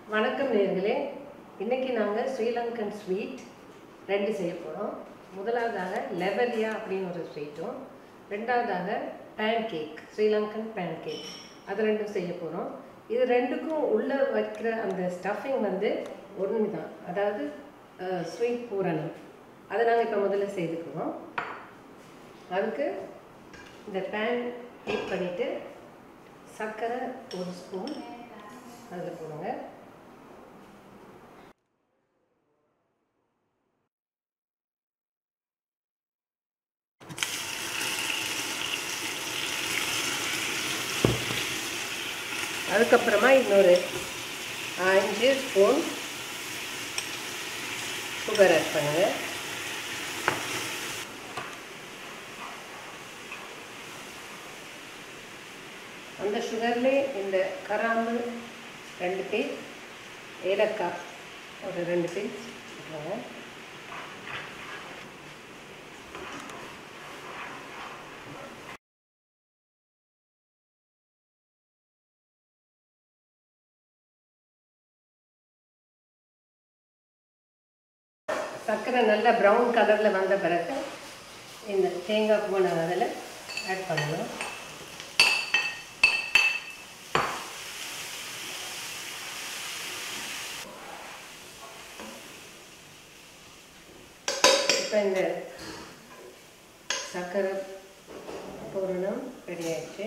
வணக்கம் நேர்களே இன்னைக்கு நாங்கள் ஸ்ரீலங்கன் ஸ்வீட் ரெண்டு செய்ய போகிறோம் முதலாவதாக லெவலியா அப்படின்னு ஒரு ஸ்வீட்டும் ரெண்டாவதாக pancake Sri Lankan pancake அது ரெண்டும் செய்ய போகிறோம் இது ரெண்டுக்கும் உள்ளே வைக்கிற அந்த ஸ்டஃபிங் வந்து ஒன்று தான் அதாவது ஸ்வீட் பூரணம் அதை நாங்கள் இப்போ முதல்ல செய்துக்குவோம் அதுக்கு இந்த பேன் ஹீட் பண்ணிவிட்டு சர்க்கரை ஒரு ஸ்பூன் அதில் போடுங்க அதுக்கப்புறமா இன்னொரு அஞ்சு ஸ்பூன் சுகர் ஆட் பண்ணுங்க அந்த சுகர்லேயே இந்த கராம்பு ரெண்டு பீஸ் ஏலக்காய் ஒரு ரெண்டு பீஸ் போட்டுருங்க சர்க்கரை நல்லா ப்ரௌன் கலரில் வந்த பிறகு இந்த தேங்காய் பூ நாங்கள் அதில் ஆட் பண்ணணும் இப்போ இந்த சர்க்கரை பூரணம் ரெடி ஆயிடுச்சு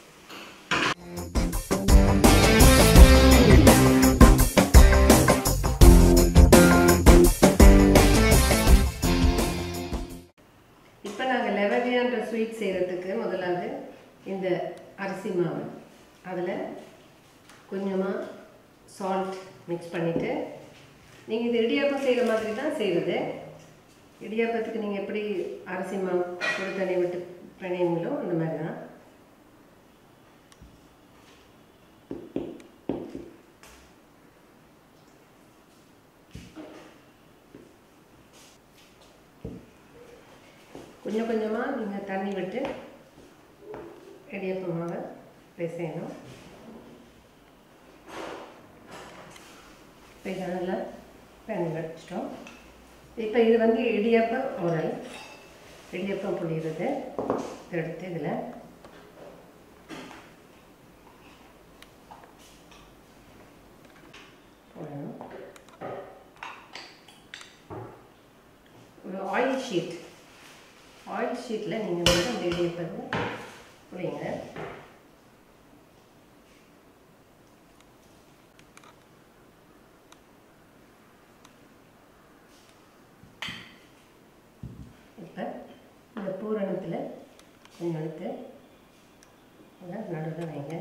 இப்போ நாங்கள் லெவலியான்ற ஸ்வீட் செய்கிறதுக்கு முதலாவது இந்த அரிசி மாவு அதில் கொஞ்சமாக சால்ட் மிக்ஸ் பண்ணிவிட்டு நீங்கள் இது இடியாப்பம் செய்கிற மாதிரி தான் செய்கிறது இடியாப்பத்துக்கு நீங்கள் எப்படி அரிசி மாவு சுடு தண்ணி விட்டு பிணையுங்களோ அந்த மாதிரி தான் கொஞ்சம் கொஞ்சமாக நீங்கள் தண்ணி விட்டு இடியப்ப மாவை பிசையணும் இப்போ இதை நல்லா பேன் வச்சிட்டோம் இப்போ இது வந்து இடியப்ப உரல் இடியப்பம் புளிகிறது இதை எடுத்து இதில் போடணும் ஒரு ஆயில் ஷீட் ஆயில் ஷீட்டில் நீங்கள் வந்து அந்த இடியப்பத்தை புளிங்க இப்போ இந்த பூரணத்தில் கொஞ்சம் எடுத்து நடுவில் வைங்க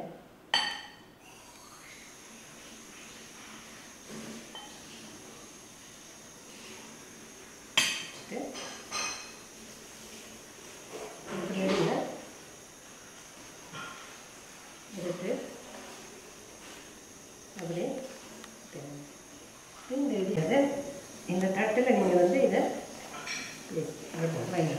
வச்சுட்டு இப்படியே எடுத்து அப்படியே இந்த இது இந்த தட்டில் நீங்கள் வந்து இதை இப்படி அப்படி வைங்க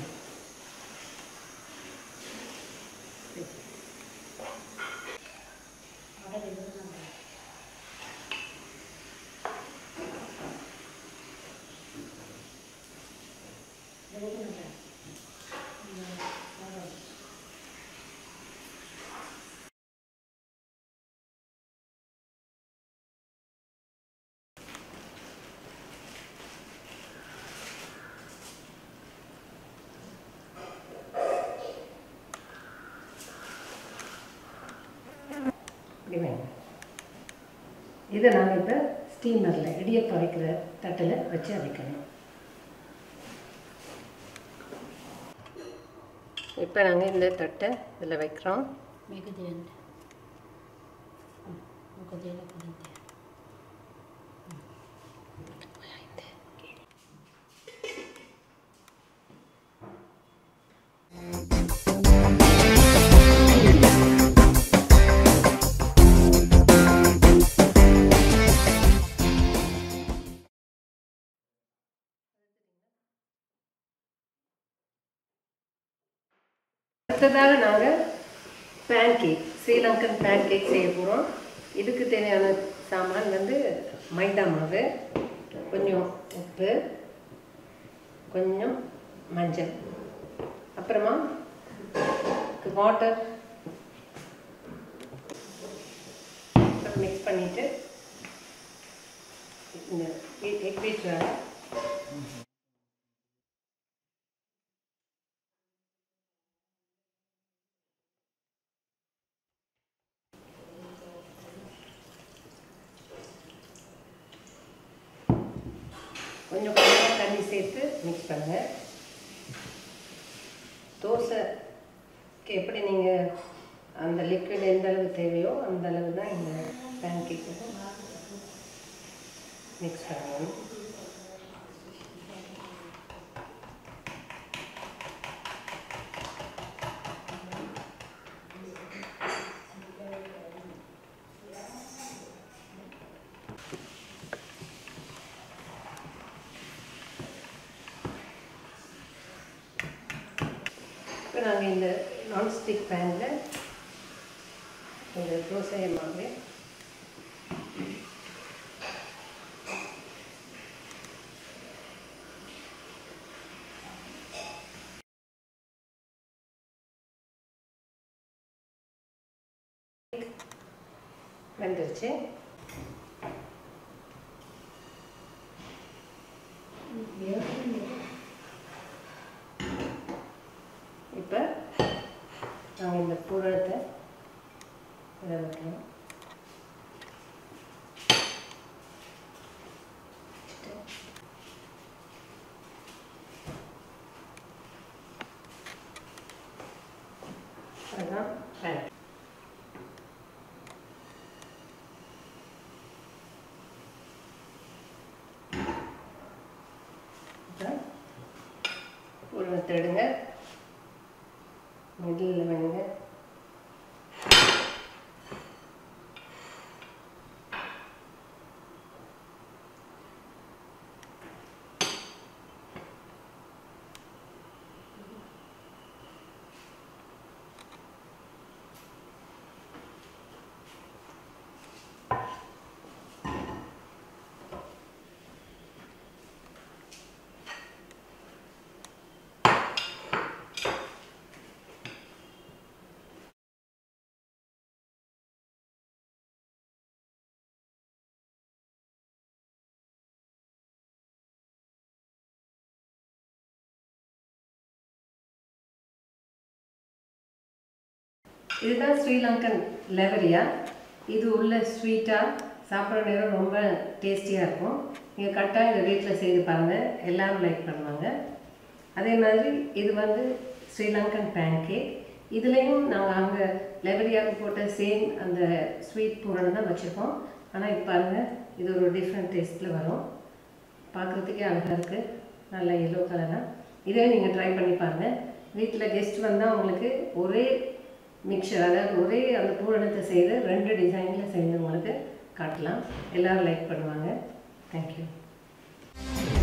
இப்படி வைங்க இதை நாங்கள் இப்போ ஸ்டீமரில் இடியப்பம் வைக்கிற தட்டில் வச்சு அரைக்கணும் இப்போ நாங்கள் இந்த தட்டை இதில் வைக்கிறோம் மிகுதியண்டு மிகுதியில் குழந்தை அடுத்ததாக நாங்கள் pancake Sri Lankan pancake செய்ய போகிறோம் இதுக்கு தேவையான சாமான் வந்து மைதா மாவு கொஞ்சம் உப்பு கொஞ்சம் மஞ்சள் அப்புறமா வாட்டர் மிக்ஸ் பண்ணிவிட்டு இந்த எக் பீட் கொஞ்சம் கொஞ்சமாக தண்ணி சேர்த்து மிக்ஸ் பண்ணுங்கள் தோசைக்கு எப்படி நீங்கள் அந்த லிக்விட் எந்த அளவு தேவையோ அந்த அளவு தான் இந்த பேன் கேக்கு மிக்ஸ் பண்ணணும் இப்போ நாங்கள் இந்த நான்ஸ்டிக் பேனில் இந்த தோசை மாவு வெந்துருச்சு இப்போ நாங்கள் இந்த பூரத்தை இதை வைக்கணும் அதுதான் பேன் பூரணத்தை எடுங்க மிடில் வேணுங்க இதுதான் ஸ்ரீலங்கன் லெவரியா இது உள்ள ஸ்வீட்டாக சாப்பிட்ற நேரம் ரொம்ப டேஸ்டியாக இருக்கும் நீங்கள் கரெக்டாக இந்த வீட்டில் செய்து பாருங்கள் எல்லாரும் லைக் பண்ணுவாங்க அதே மாதிரி இது வந்து ஸ்ரீலங்கன் பேன்கேக் இதுலேயும் நாங்கள் அங்கே லெவரியாவுக்கு போட்ட சேம் அந்த ஸ்வீட் பூரணம் தான் வச்சுருக்கோம் ஆனால் இப்போ பாருங்கள் இது ஒரு டிஃப்ரெண்ட் டேஸ்ட்டில் வரும் பார்க்குறதுக்கே அழகாக இருக்குது நல்ல எல்லோ கலராக இதே நீங்கள் ட்ரை பண்ணி பாருங்கள் வீட்டில் கெஸ்ட் வந்தால் உங்களுக்கு ஒரே மிக்சர் அதாவது ஒரே அந்த பூரணத்தை செய்து ரெண்டு டிசைனில் செய்து உங்களுக்கு காட்டலாம் எல்லோரும் லைக் பண்ணுவாங்க தேங்க்யூ